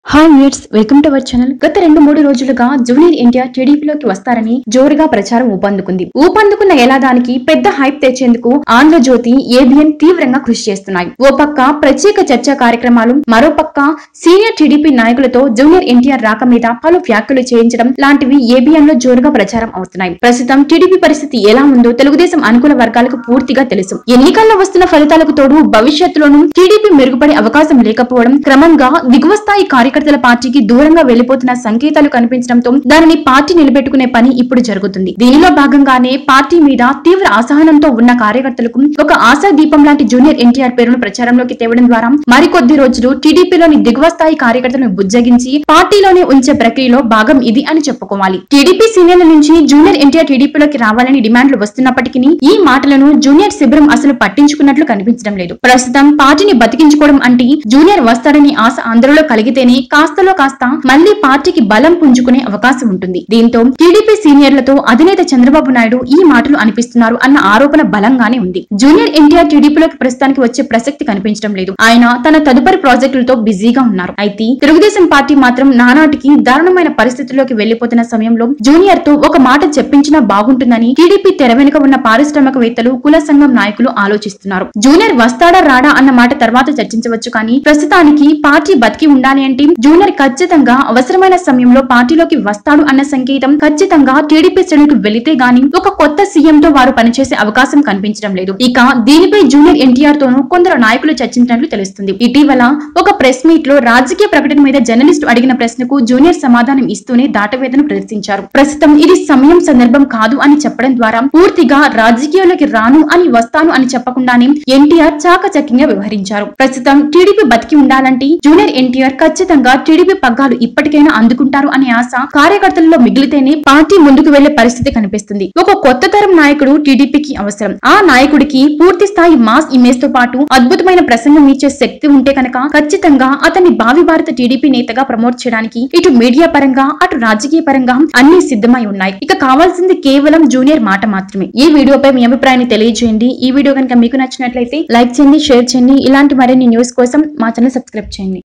hi మ్యూట్స్ welcome to our channel గత రెండు మూడు రోజులుగా జూనియర్ ఇండియా టీడీపీలోకి వస్తారని జోరుగా ప్రచారం ఊపందుకుంది ఊపందుకున్న ఎలాదానికి పెద్ద హైప్ తెచ్చేందుకు ఆంధ్రజ్యోతి ఏబిఎన్ తీవ్రంగా కృషి చేస్తున్నాయి ఓ పక్క ప్రత్యేక చర్చా కార్యక్రమాలు మరో పక్క సీనియర్ టీడీపీ నాయకులతో జూనియర్ ఎన్టీఆర్ రాక మీద పలు వ్యాఖ్యలు చేయించడం లాంటివి ఏబిఎన్ లో జోరుగా ప్రచారం అవుతున్నాయి ప్రస్తుతం టీడీపీ పరిస్థితి ఎలా ఉందో తెలుగుదేశం అనుకూల వర్గాలకు పూర్తిగా తెలుసు ఎన్నికల్లో వస్తున్న ఫలితాలకు తోడు భవిష్యత్తులోనూ టీడీపీ మెరుగుపడే అవకాశం లేకపోవడం క్రమంగా దిగువ స్థాయి కార్యకర్తల పార్టీకి దూరంగా వెళ్లిపోతున్న సంకేతాలు కనిపించడంతో దానిని పార్టీ నిలబెట్టుకునే పని ఇప్పుడు జరుగుతుంది దీనిలో భాగంగానే పార్టీ మీద తీవ్ర అసహనంతో ఉన్న కార్యకర్తలకు ఒక ఆశా దీపం లాంటి జూనియర్ ఎన్టీఆర్ పేరును ప్రచారంలోకి తేవడం ద్వారా మరికొద్ది రోజులు టీడీపీలోని దిగువ స్థాయి కార్యకర్తలను బుజ్జగించి పార్టీలోనే ఉంచే ప్రక్రియలో భాగం ఇది అని చెప్పుకోవాలి టీడీపీ సీనియర్ల నుంచి జూనియర్ ఎన్టీఆర్ టీడీపీలోకి రావాలని డిమాండ్లు వస్తున్నప్పటికీ ఈ మాటలను జూనియర్ శిబిరం అసలు పట్టించుకున్నట్లు కనిపించడం లేదు ప్రస్తుతం పార్టీని బతికించుకోవడం అంటే జూనియర్ వస్తాడని ఆశ అందరిలో కలిగితేనే కాస్తలో కాస్త మళ్లీ పార్టీకి బలం పుంజుకునే అవకాశం ఉంటుంది దీంతో టీడీపీ సీనియర్లతో అధినేత చంద్రబాబు నాయుడు ఈ మాటలు అనిపిస్తున్నారు అన్న ఆరోపణ బలంగానే ఉంది జూనియర్ ఎన్టీఆర్ టీడీపీలోకి ప్రస్తుతానికి వచ్చే ప్రసక్తి కనిపించడం లేదు ఆయన తన తదుపరి ప్రాజెక్టులతో బిజీగా ఉన్నారు అయితే తెలుగుదేశం పార్టీ మాత్రం నానాటికి దారుణమైన పరిస్థితుల్లోకి వెళ్లిపోతున్న సమయంలో జూనియర్ తో ఒక మాట చెప్పించినా బాగుంటుందని టీడీపీ తెర వెనుక ఉన్న పారిశ్రామికవేత్తలు కుల సంఘం నాయకులు ఆలోచిస్తున్నారు జూనియర్ వస్తాడా రాడా అన్న మాట తర్వాత చర్చించవచ్చు కానీ ప్రస్తుతానికి పార్టీ బతికి ఉండాలి అంటే జూనియర్ ఖచ్చితంగా అవసరమైన సమయంలో పార్టీలోకి వస్తాడు అన్న సంకేతం ఖచ్చితంగా టీడీపీ శ్రేణులకు వెళితే గాని ఒక కొత్త సీఎం తో వారు పనిచేసే అవకాశం కనిపించడం లేదు ఇక దీనిపై జూనియర్ ఎన్టీఆర్ తోనూ కొందరు నాయకులు చర్చించినట్లు తెలుస్తుంది ఇటీవల ఒక ప్రెస్ మీట్ లో రాజకీయ ప్రకటన మీద జర్నలిస్టు అడిగిన ప్రశ్నకు జూనియర్ సమాధానం ఇస్తూనే దాటవేదన ప్రదర్శించారు ప్రస్తుతం ఇది సమయం సందర్భం కాదు అని చెప్పడం ద్వారా పూర్తిగా రాజకీయాల్లోకి రాను అని వస్తాను అని చెప్పకుండానే ఎన్టీఆర్ చాకచక్యంగా వ్యవహరించారు ప్రస్తుతం టీడీపీ బతికి ఉండాలంటే జూనియర్ ఎన్టీఆర్ ఖచ్చితంగా టీడీపీ పగ్గాలు ఇప్పటికైనా అందుకుంటారు అనే ఆశ కార్యకర్తలలో మిగిలితేనే పార్టీ ముందుకు వెళ్లే పరిస్థితి కనిపిస్తుంది ఒక కొత్త తరం నాయకుడు టీడీపీకి అవసరం ఆ నాయకుడికి పూర్తి స్థాయి మాస్ ఇమేజ్ తో పాటు అద్భుతమైన ప్రసంగం ఇచ్చే శక్తి ఉంటే కనుక ఖచ్చితంగా అతన్ని భావి భారత టీడీపీ నేతగా ప్రమోట్ చేయడానికి ఇటు మీడియా పరంగా అటు రాజకీయ పరంగా అన్ని సిద్ధమై ఉన్నాయి ఇక కావాల్సింది కేవలం జూనియర్ మాట మాత్రమే ఈ వీడియోపై మీ అభిప్రాయాన్ని తెలియజేయండి ఈ వీడియో కనుక మీకు నచ్చినట్లయితే లైక్ చేయండి షేర్ చేయండి ఇలాంటి మరిన్ని న్యూస్ కోసం మా ఛానల్ సబ్స్క్రైబ్ చేయండి